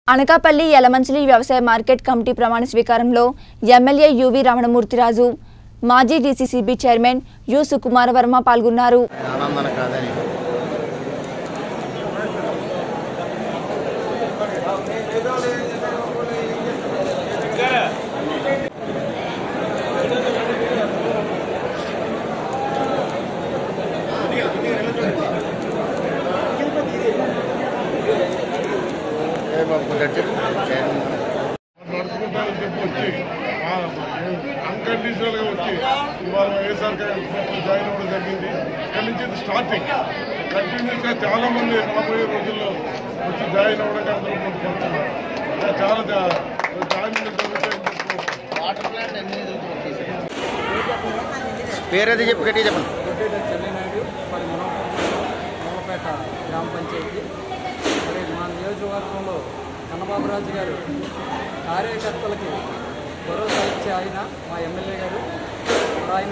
అనకాపల్లి యలమంచిలి వ్యవసాయ market committee ప్రమాణ స్వీకారంలో MLA UV రమణమూర్తిరాజు మాజీ డీసీసీబీ చైర్మన్ యు సుకుమార వర్మ పాల్గొన్నారు ఆనందన కాదని ఏ బాబు గట్టి చైర్మన్ నడుచుకుంటారని చెప్పి వచ్చి అన్కండిషనల్ గా వచ్చి ఇవాళ వైఎస్ఆర్ కాంగ్రెస్ జాయిన్ అవ్వడం జరిగింది ఇక్కడి నుంచి ఇది స్టార్టింగ్ కంటిన్యూస్ గా చాలా మంది రాబోయే రోజుల్లో వచ్చి జాయిన్ అవ్వడానికి అందరూ ముందుకు వస్తున్నారు ఇంకా చాలా జా- జాయిన్ జరుగుతాయని చెప్పి వాటర్ ప్లాంట్ ఎన్ని పేరేది చెప్పి గట్టి చెప్పండి గొడ్డేట చెన్నైనాయుడు మరి మూలపేట గ్రామ పంచాయతీ మరి మా నియోజకవర్గంలో కన్నబాబురాజు గారు కార్యకర్తలకి భరోసా ఇచ్చే ఆయన మా ఎమ్మెల్యే గారు మరి ఆయన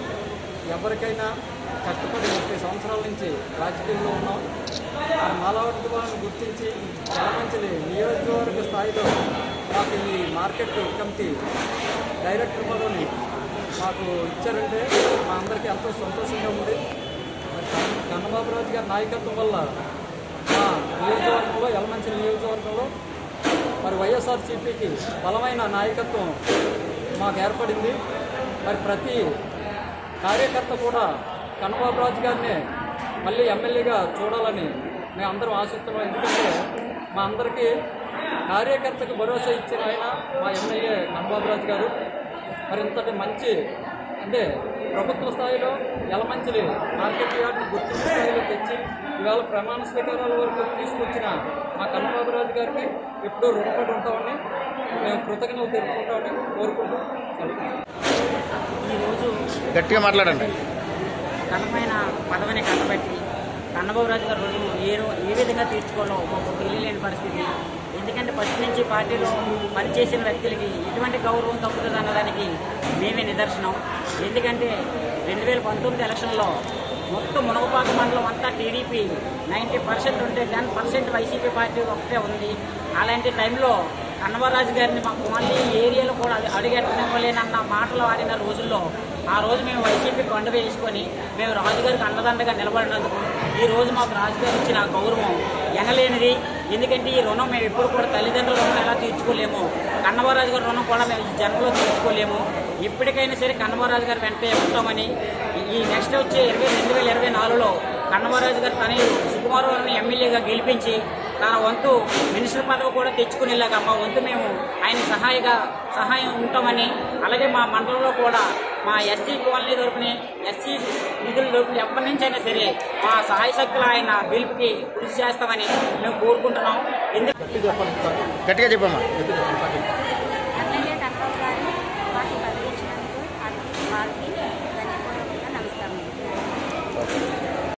ఎవరికైనా కష్టపడి ముప్పై సంవత్సరాల నుంచి రాజకీయంలో ఉన్నాం ఆ మాలవర్గ వాళ్ళని గుర్తించి ఎలమంచిలి నియోజకవర్గ స్థాయిలో మాకు ఈ మార్కెట్ కమిటీ డైరెక్టర్ పదవిని మాకు ఇచ్చారంటే మా అందరికీ ఎంతో సంతోషంగా ఉంది మరి కన్న- కన్నబాబురాజు గారి నాయకత్వం వల్ల మా నియోజకవర్గంలో యలమంచి నియోజకవర్గంలో మరి వైఎస్ఆర్సీపీకి బలమైన నాయకత్వం మాకు ఏర్పడింది మరి ప్రతి కార్యకర్త కూడా కన్నబాబురాజు గారిని మళ్ళీ ఎమ్మెల్యేగా చూడాలని మేము అందరం ఆశిస్తున్నాం ఎందుకంటే మా అందరికీ కార్యకర్తకు భరోసా ఇచ్చిన ఆయన మా ఎమ్మెల్యే కన్నబాబురాజు గారు మరి ఇంతటి మంచి అంటే ప్రభుత్వ స్థాయిలో ఎలమంచిలి మార్కెట్ యార్డ్ని గుర్తింపు స్థాయిలో తెచ్చి ఇవాళ ప్రమాణ స్వీకారాల వరకు తీసుకొచ్చిన మా కన్నబాబురాజు గారికి ఎప్పుడూ రుణపడి ఉంటామని మేము కృతజ్ఞతలు తెలుపుకుంటామని కోరుకుంటూ సెలవు. ఈరోజు గట్టిగా మాట్లాడండి ఘనమైన పదవిని కట్టబెట్టి కన్నబాబురాజు గారు రోజు ఏ రో- ఏ విధంగా తీర్చుకోవాలో మాకు తెలియలేని పరిస్థితి ఎందుకంటే ఫస్ట్ నుంచి పార్టీలో పనిచేసిన వ్యక్తులకి ఎటువంటి గౌరవం తప్పుతుంది అన్నదానికి మేమే నిదర్శనం ఎందుకంటే రెండు వేల పంతొమ్మిది ఎలక్షన్లో మొత్తం మునగపాక మండలం అంతా టీడీపీ నైంటీ పర్సెంట్ ఉంటే టెన్ పర్సెంట్ వైసీపీ పార్టీ ఒకటే ఉంది అలాంటి టైంలో కన్నవరాజు గారిని మాకు మళ్ళీ ఏరియాలో కూడా అది అడుగెట్టనివ్వలేనన్న మాటలు ఆడిన రోజుల్లో ఆ రోజు మేము వైసీపీ కొండ వేసుకొని మేము రాజుగారికి అండదండగా నిలబడినందుకు ఈ రోజు మాకు రాజుగారు ఇచ్చిన గౌరవం ఎనలేనిది ఎందుకంటే ఈ రుణం మేము ఎప్పుడు కూడా తల్లిదండ్రుల రుణం ఎలా తీర్చుకోలేము కన్నవరాజు గారి రుణం కూడా మేము ఈ జన్మలో తీర్చుకోలేము ఇప్పటికైనా సరే కన్నవరాజు గారు వెంటనే ఉంటామని ఈ నెక్స్ట్ వచ్చే ఇరవై రెండు వేల ఇరవై నాలుగులో కన్నవరాజు గారు తన సుకుమారవరం ఎమ్మెల్యేగా గెలిపించి తన వంతు మినిస్టర్ పదవి కూడా తెచ్చుకునేలాగా మా వంతు మేము ఆయన సహాయగా సహాయం ఉంటామని అలాగే మా మండలంలో కూడా మా ఎస్సీ కాలనీ తరపుని ఎస్సీ నిధుల తరపున ఎప్పటి నుంచి అయినా సరే మా సహాయ శక్తులు ఆయన గెలుపుకి కృషి చేస్తామని మేము కోరుకుంటున్నాం ఎందుకు గట్టిగా చెప్పమ్మా